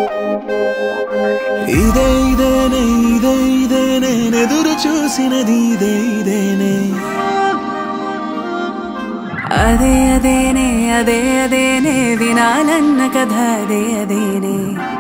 ఇదే ఇదేనే ఇదే ఇదే నేనెదురు చూసినది ఇదే ఇదేనే అదే అదేనే అదే అదేనే వినాలన్న కథ అదే అదేనే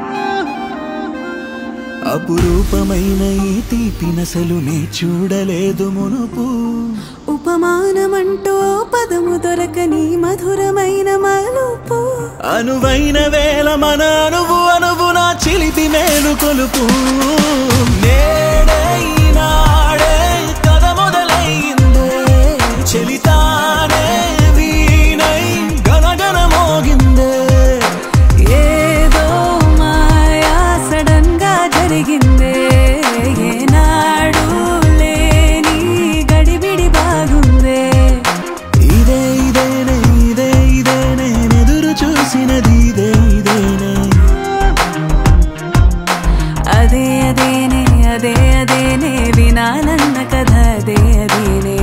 అపురూపమైన ఈ తీపి నసలు నే చూడలేదు మునుపు ఉపమానమంటూ పదము దొరకని మధురమైన మలుపు అనువైన వేళ మన అనువు అనువు నా చిలిపి మేలు కొలుపు నేడే ఈనాడే కథ మొదలైందే చెలితానే వీణై గనగన మోగిందే ఏదో మాయా సడన్ గా జరిగిందే ఏనాడు లేని గడిబిడి బాగుందే ఇదే ఇదేనే ఇదే ఇదే నేనెదురు చూసినది ఇదే ఇదేనే అదే అదేనే అదే అదేనే వినాలన్న కథ అదే అదేనే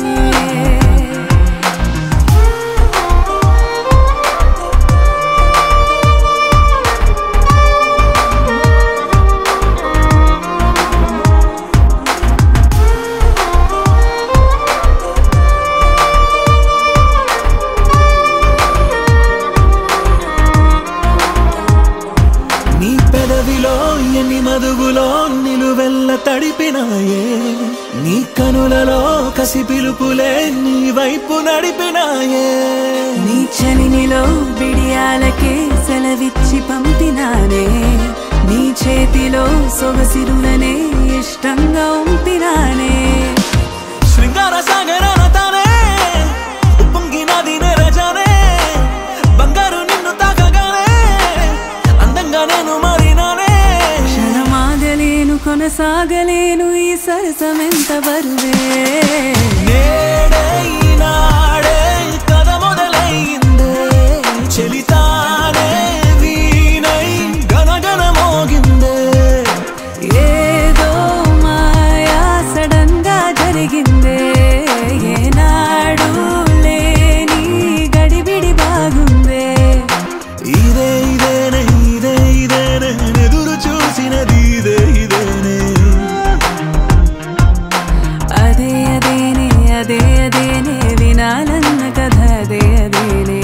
నీ పెదవిలో ఎన్ని మదుగులో నిలువెల్ల తడిపినాయే నీ కనులలో కసి పిలుపులే నీ వైపు నడిపినాయే నీ చలినిలో బిడియాలకే సెలవిచ్చి పంపినానే నీ చేతిలో సొగసిరులనే ఇష్టంగా ఉంపినానే శృంగార సాగరాన తానే ఉప్పొంగినది నెరజానే బంగారు నిన్ను తాకగానే అందంగా నేను మారినానే క్షణమాగలేను కొనసాగలేను ఈ సరసమెంత బరువే నేడే ఈనాడే కథ మొదలైందే చెలితానే వీణై గనగన మోగిందే ఏదో మాయా సడన్ గా జరిగిందే ఏనాడు లేని గడిబిడి బాగుందే ఇదే ఇదేనే ఇదే ఇదేనే ఎదురు చూసినది ఇదే ఇదేనే అదే అదేనే అదే అదేనే వినాలన్న కథ అదే అదేనే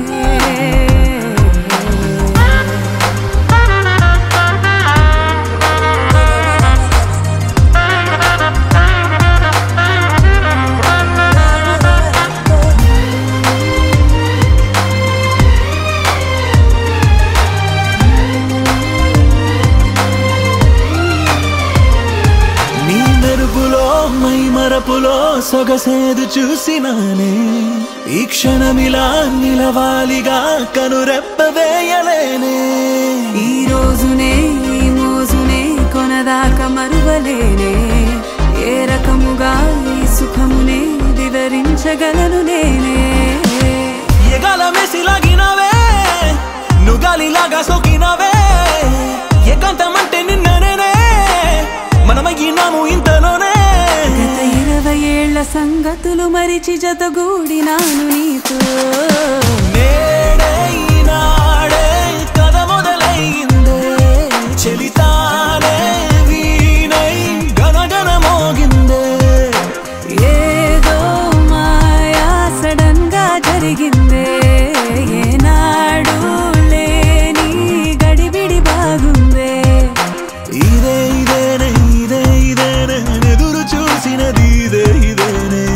నీ మెరుపులో మై మరపులో సొగసేదు చూసినానే ఈ క్షణమిలా నిలవాలిగా కనురెప్ప వేయలేనే ఈ రోజునే ఈ మోజునే కొనదాకా మరువలేనే ఏ రకముగా ఈ సుఖమునే వివరించగలను నేనే ఎగాల మెసిలాగినవే నుగాలిలాగా సోకినవే ఏకాంతమంటే నిన్న నేనే మనమయ్యినాము ఇంతలోనే గత ఇరవై ఏళ్ల సంగతులు మరిచి జతగూడినాను నీతో నేడే ఈనాడే కథ మొదలైందే చెలితానే వీణై గనగన మోగిందే ఏదో మాయా సడన్ గా జరిగిందే ఏనాడు లేని గడిబిడి బాగుందే ఇదే ఇదేనే ఇదే ఇదేనే ఎదురు చూసినది ఇదే ఇదేనే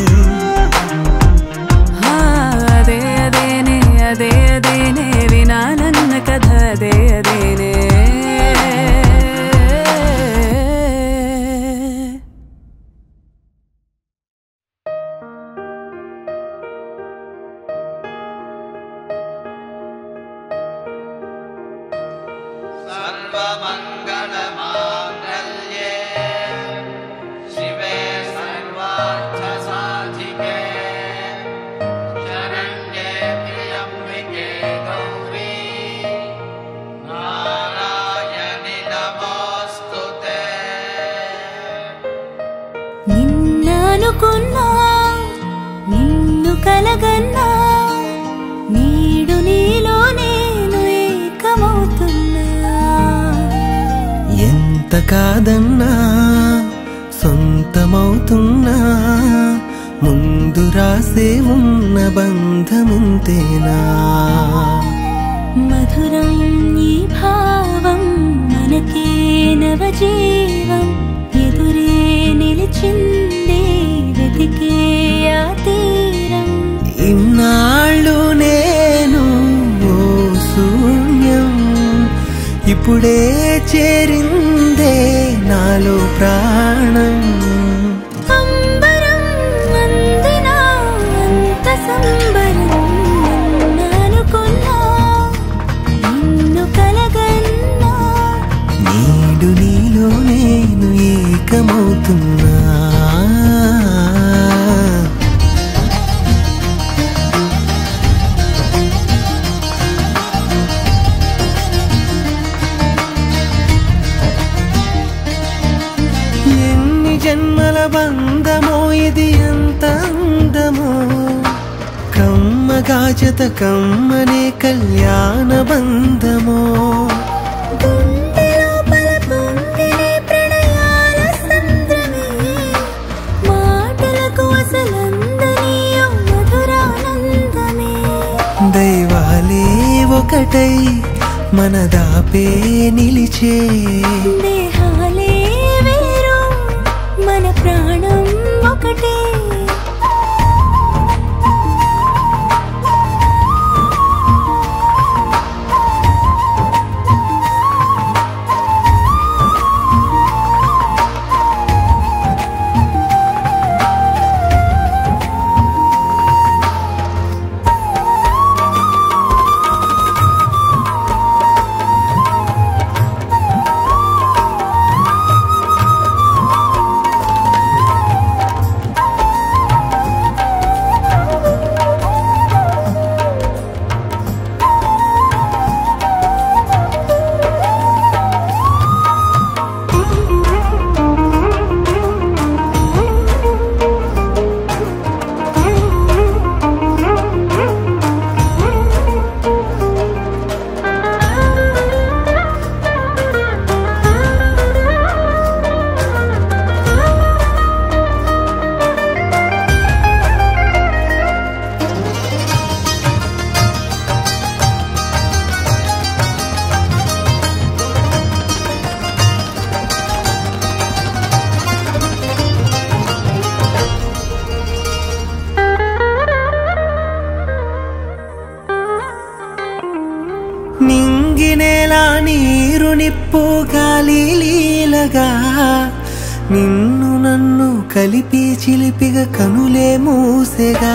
ఆ, అదే అదేనే అదే అదేనే వినాలన్న కథ అదే అదేనే सर्वमङ्गलमाङ्गल्ये शिवे सर्वार्थसाधिके शरण्ये त्र्यम्बिके गौरी नारायणि नमोऽस्तु ते నిన్ననుకున్నా నిన్ను కలగన్నా నీడు నీలో నేను ఏకమవుతున్నా కాదన్నా సొంతమవుతున్నా ముందు రాసే ఉన్న బంధమింతేనా మధురం ఈ భావం మనకే నవజీవం ఎదురే నిలిచిందే వెతికే ఆ తీరం ఇన్నాళ్ళు నేను ఓ శూన్యం ఇప్పుడే చేరిందే నాలో ప్రాణం అంబరం అందినా అంత సంబరం అనుకున్నా నిన్ను కలగన్నా నీడు నీలో నేను ఏకమవుతున్నా ఎన్ని జన్మల బంధమో ఇది ఎంత అందమో కమ్మగా జత కమ్మనే కళ్యాణ బంధమో గుండె లోపల పొంగినే ప్రణయాల సంద్రమే మాటలకు అసలందని ఓ మధురానందమే దైవాలే ఒకటై మన దాపే నిలిచే దేహాలే వేరు మన ప్రాణం ఒకటే నింగినేలా నీరు నిప్పు గాలి లీలగా నిన్ను నన్ను కలిపి చిలిపిగా కనులే మూసెగా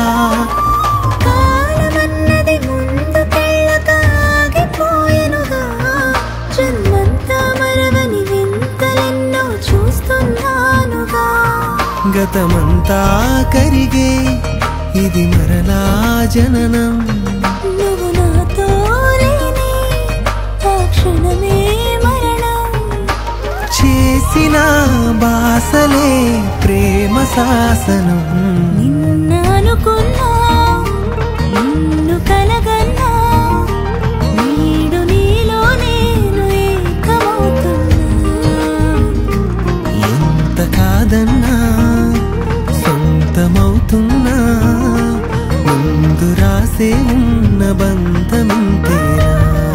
కాలమన్నది ముందుకెళ్ళక ఆగిపోయెనుగా జన్మంతా మరవని వింతలెన్నో చూస్తున్నానుగా గతమంతా కరిగే ఇది మరలా జననం నువ్వు నాతో లేని ఆ క్షణమే మరణం చేసిన బాసలే ప్రేమ శాసనం నిన్న అనుకున్నా నిన్ను కలగన్నా నీడు నీలో నేను ఏకమవుతున్నా ఎంత కాదన్నా సొంతమవుతున్నా ముందు రాసే ఉన్న బంధమింతేనా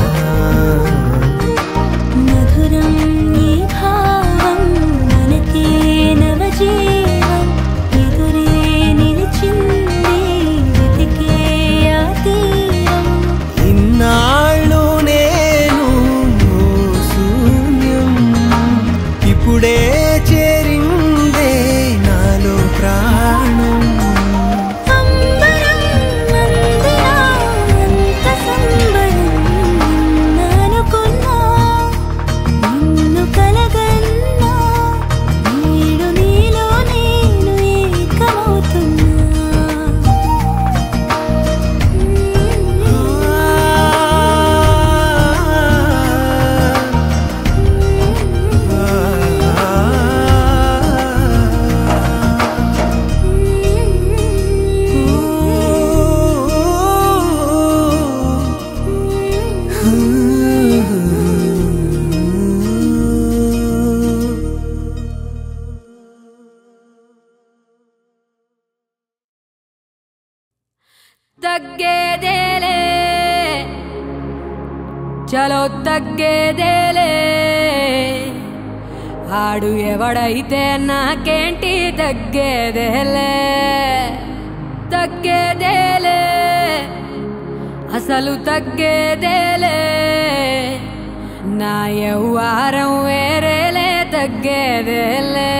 మధురం ఈ భావం మనకే నవజీవం ఎదురే నిలిచింది తగ్గేదేలే చలో తగ్గేదేలే ఆడు ఎవడైతే నాకేంటి తగ్గేదేలే తగ్గేదేలే అసలు తగ్గేదేలే నా యవ్వారం వేరేలే తగ్గేదేలే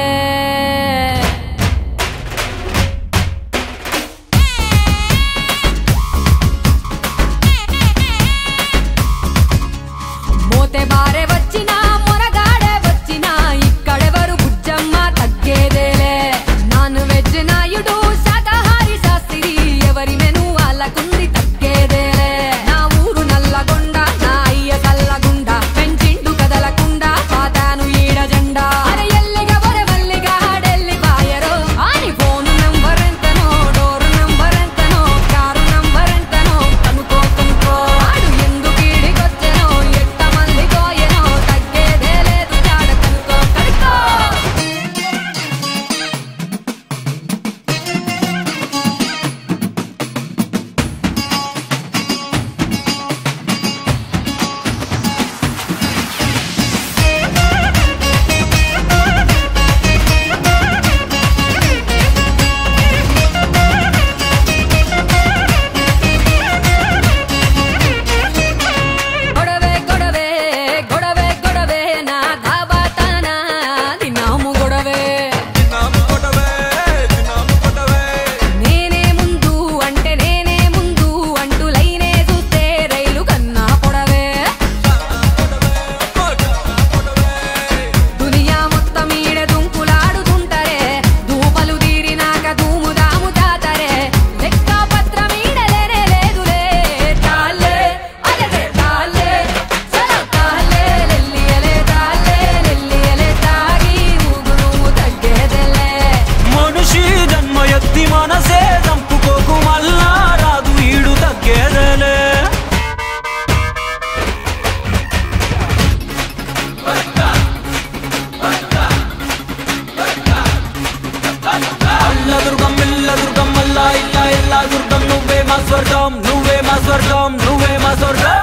మోతే బారే వచ్చినా మొరగాడే వచ్చినా ఇక్కడెవరు బుజ్జమ్మ తగ్గేదేలే నాన్ వెజ్ నాయుడు శాకాహారి శాస్త్రి ఎవరి మెను వాళ్ళకుంది తగ్గేదేలే నా ఊరు నల్లగొండ నా అయ్య కల్లగుండ పెంచిండు కదలకుండా పాతాను ఈడ జెండా అరే ఎల్లిగా బొరె మల్లిగా ఢిల్లీ బాయరో అని ఫోను నంబర్ ఎంతనో డోరు నంబర్ ఎంతనో కారు నంబర్ ఎంతనో కనుకో కనుకో ఆడు ఎందుకు ఈడికొచ్చెనో ఎట్ట మళ్ళీ పోయెనో తగ్గేదే లేదు జాడ కనుకో కనుకో గొడవే గొడవే గొడవే గొడవే నా ధాబాతాన దినాము గొడవే నేనే ముందు అంటే నేనే ముందు అంటూ లైనే చూస్తే రైలు కన్నా పొడవే దునియా మొత్తం ఈడ దుంకులాడుతుంటరే దూపలు తీరినాక దూముదాము తాతరే లెక్క పత్రం ఈడలేనే లేదులే తాలే అలదే తాలే చలో తాలే లెల్లియలే తాలే లెల్లియలే తాగి ఊగు నువ్వు తగ్గేదెలే మనిషి జన్మ ఎత్తి మనసే చంపుకోకు మళ్ళా రాదు ఈడు తగ్గేదేలే అల్ల దుర్గం ఇల్ల దుర్గం మల్లా ఇల్ల ఇల్ల దుర్గం నువ్వే మా స్వర్గం నువ్వే మా స్వర్గం నువ్వే మా స్వర్గం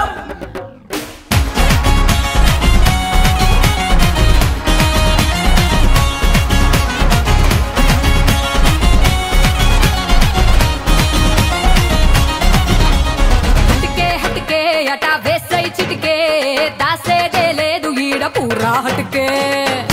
హటికే హటికే అటా వేసై చిటికే దాసేదే లేదు ఈడ పూరా హటికే